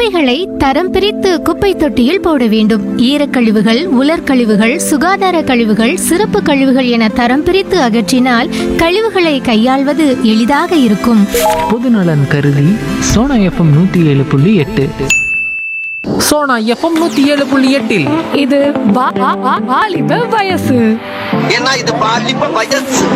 குப்பைகளை தரம் பிரித்து குப்பை தொட்டியில் போட வேண்டும் ஈரக்கழிவுகள் உலர்கழிவுகள் சுகாதார கழிவுகள் சிறப்பு கழிவுகள் என தரம் பிரித்து அகற்றினால் கழிவுகளை கையாள்வது எளிதாக இருக்கும் பொதுநலன் கருதி சோனா எஃப்எம் நூற்றி ஏழு புள்ளி எட்டு சோனா எஃப்எம் நூற்றி ஏழு புள்ளி எட்டில் இது வா- வா- வா- வாலிப வயசு ஏன்னா இது பாலிப்ப வயசு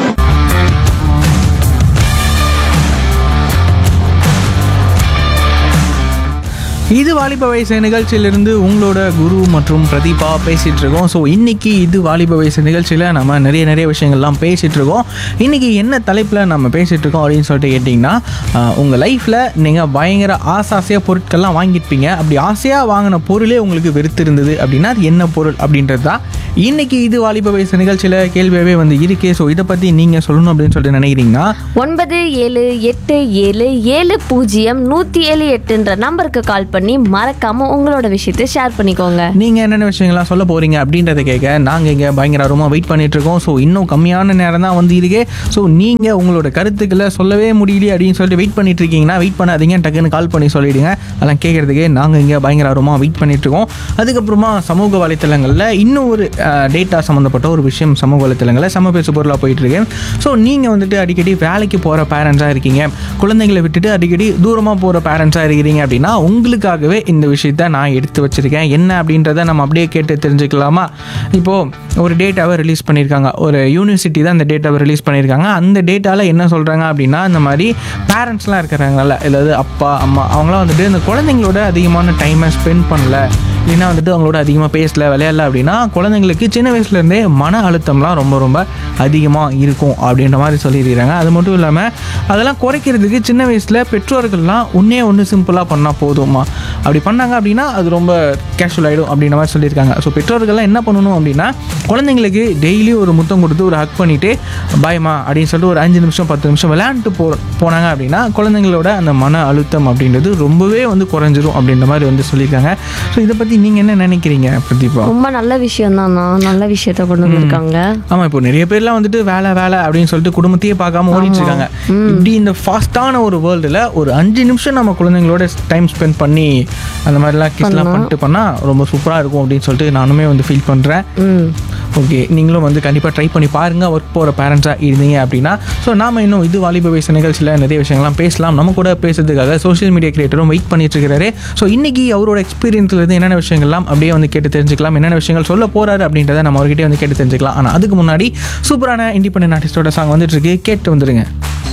இது வாலிப வயசு நிகழ்ச்சியிலிருந்து உங்களோட குரு மற்றும் பிரதீபா பேசிகிட்டு இருக்கோம் ஸோ இன்னைக்கு இது வாலிப வயசு நிகழ்ச்சியில் நம்ம நிறைய நிறைய விஷயங்கள்லாம் பேசிகிட்டு இருக்கோம் இன்னைக்கு என்ன தலைப்பில் நம்ம பேசிகிட்டு இருக்கோம் அப்படின்னு சொல்லிட்டு கேட்டிங்கன்னா உங்கள் லைஃப்பில் நீங்கள் பயங்கர ஆசாசையாக பொருட்கள்லாம் வாங்கியிருப்பீங்க அப்படி ஆசையாக வாங்கின பொருளே உங்களுக்கு வெறுத்து இருந்தது அப்படின்னா அது என்ன பொருள் அப்படின்றது தான் இன்னைக்கு இது வாலிப வயசு நிகழ்ச்சியில் கேள்வியாகவே வந்து இருக்கே ஸோ இதை பற்றி நீங்கள் சொல்லணும் அப்படின்னு சொல்லிட்டு நினைக்கிறீங்கன்னா ஒன்பது ஏழு எட்டு ஏழு ஏழு பூஜ்ஜியம் நூற்றி ஏழு எட்டுன்ற நம்பருக்கு கால் பண்ணி மறக்காம உங்களோட விஷயத்தை ஷேர் பண்ணிக்கோங்க நீங்கள் என்னென்ன விஷயங்கள்லாம் சொல்ல போகிறீங்க அப்படின்றத கேட்க நாங்கள் இங்கே பயங்கர ஆர்வமாக வெயிட் பண்ணிட்டு இருக்கோம் ஸோ இன்னும் கம்மியான நேரம் தான் வந்து இருக்கே ஸோ நீங்கள் உங்களோட கருத்துக்களை சொல்லவே முடியல அப்படின்னு சொல்லிட்டு வெயிட் பண்ணிட்டு இருக்கீங்கன்னா வெயிட் பண்ணாதீங்க டக்குன்னு கால் பண்ணி சொல்லிடுங்க அதெல்லாம் கேட்குறதுக்கே நாங்கள் இங்கே பயங்கர ஆர்வமாக வெயிட் பண்ணிட்டு இருக்கோம் அதுக்கப்புறமா சமூக வலைத்தளங்களில் இன்னும் ஒரு டேட்டா சம்மந்தப்பட்ட ஒரு விஷயம் சமூக வலைத்தளங்களில் சம பேசு பொருளாக போயிட்டு இருக்கு ஸோ நீங்கள் வந்துட்டு அடிக்கடி வேலைக்கு போகிற பேரண்ட்ஸாக இருக்கீங்க குழந்தைங்களை விட்டுட்டு அடிக்கடி தூரமாக போகிற பேரண்ட்ஸாக இருக்கிறீங்க அப்படின்னா உங்களுக்காகவே இந்த விஷயத்த நான் எடுத்து வச்சிருக்கேன் என்ன அப்படின்றத நம்ம அப்படியே கேட்டு தெரிஞ்சுக்கலாமா இப்போது ஒரு டேட்டாவை ரிலீஸ் பண்ணியிருக்காங்க ஒரு யூனிவர்சிட்டி தான் அந்த டேட்டாவை ரிலீஸ் பண்ணியிருக்காங்க அந்த டேட்டாவில் என்ன சொல்கிறாங்க அப்படின்னா இந்த மாதிரி பேரண்ட்ஸ்லாம் இருக்கிறாங்கல்ல அதாவது அப்பா அம்மா அவங்களாம் வந்துட்டு இந்த குழந்தைங்களோட அதிகமான டைமை ஸ்பெண்ட் பண்ணல இல்லைன்னா வந்துட்டு அவங்களோட அதிகமாக பேசல விளையாடல அப்படின்னா குழந்தைங்களுக்கு சின்ன வயசுலேருந்தே மன அழுத்தம்லாம் ரொம்ப ரொம்ப அதிகமாக இருக்கும் அப்படின்ற மாதிரி சொல்லியிருக்கிறாங்க அது மட்டும் இல்லாமல் அதெல்லாம் குறைக்கிறதுக்கு சின்ன வயசில் பெற்றோர்கள்லாம் ஒன்றே ஒன்று சிம்பிளாக பண்ணால் போதுமா அப்படி பண்ணாங்க அப்படின்னா அது ரொம்ப கேஷுவல் ஆகிடும் அப்படின்ற மாதிரி சொல்லியிருக்காங்க ஸோ பெற்றோர்கள்லாம் என்ன பண்ணணும் அப்படின்னா குழந்தைங்களுக்கு டெய்லி ஒரு முத்தம் கொடுத்து ஒரு ஹக் பண்ணிவிட்டு பயமா அப்படின்னு சொல்லிட்டு ஒரு அஞ்சு நிமிஷம் பத்து நிமிஷம் விளையாண்டு போ போனாங்க அப்படின்னா குழந்தைங்களோட அந்த மன அழுத்தம் அப்படின்றது ரொம்பவே வந்து குறைஞ்சிரும் அப்படின்ற மாதிரி வந்து சொல்லியிருக்காங்க ஸோ இதை பற்றி நீங்கள் என்ன நினைக்கிறீங்க பிரதீபா ரொம்ப நல்ல விஷயம் தானா நல்ல விஷயத்த கொண்டு வந்திருக்காங்க ஆமா இப்போ நிறைய பேர்லாம் வந்துட்டு வேலை வேலை அப்படின்னு சொல்லிட்டு குடும்பத்தையே பார்க்காம ஓடிட்டு இருக்காங்க இப்படி இந்த ஃபாஸ்டான ஒரு வேர்ல்டுல ஒரு அஞ்சு நிமிஷம் நம்ம குழந்தைங்களோட டைம் ஸ்பெண்ட் பண்ணி அந்த மாதிரிலாம் கிஸ்லாம் பண்ணிட்டு பண்ணா ரொம்ப சூப்பரா இருக்கும் அப்படின்னு சொல்லிட்டு நானுமே வந்து ஃபீல் பண்றேன் ம் ஓகே நீங்களும் வந்து கண்டிப்பாக ட்ரை பண்ணி பாருங்க ஒர்க் போகிற பேரண்ட்ஸாக இருந்தீங்க அப்படின்னா ஸோ நாம இன்னும் இது வாலிப வயசு நிகழ்ச்சியில் நிறைய விஷயங்கள்லாம் பேசலாம் நம்ம கூட பேசுறதுக்காக சோஷியல் மீடியா கிரியேட்டரும் வெயிட் பண்ணிட்டு இருக்கிறாரு ஸோ இன்னைக்கு அவரோட எக்ஸ்பீரியன்ஸ்ல இருந்து என்னென்ன விஷயங்கள்லாம் அப்படியே வந்து கேட்டு தெரிஞ்சுக்கலாம் என்னென்ன விஷயங்கள் சொல்ல போறாரு அப்படின்றத நம்ம அவர்கிட்டயே வந்து கேட்டு தெரிஞ்சுக்கலாம் ஆனால் அதுக்கு முன்னாடி சூப்பரான இண்டிபெண்டன்ட் ஆர்டிஸ்டோட சாங் வந்துட்டு இருக்கு கேட்டு வந்துருங்க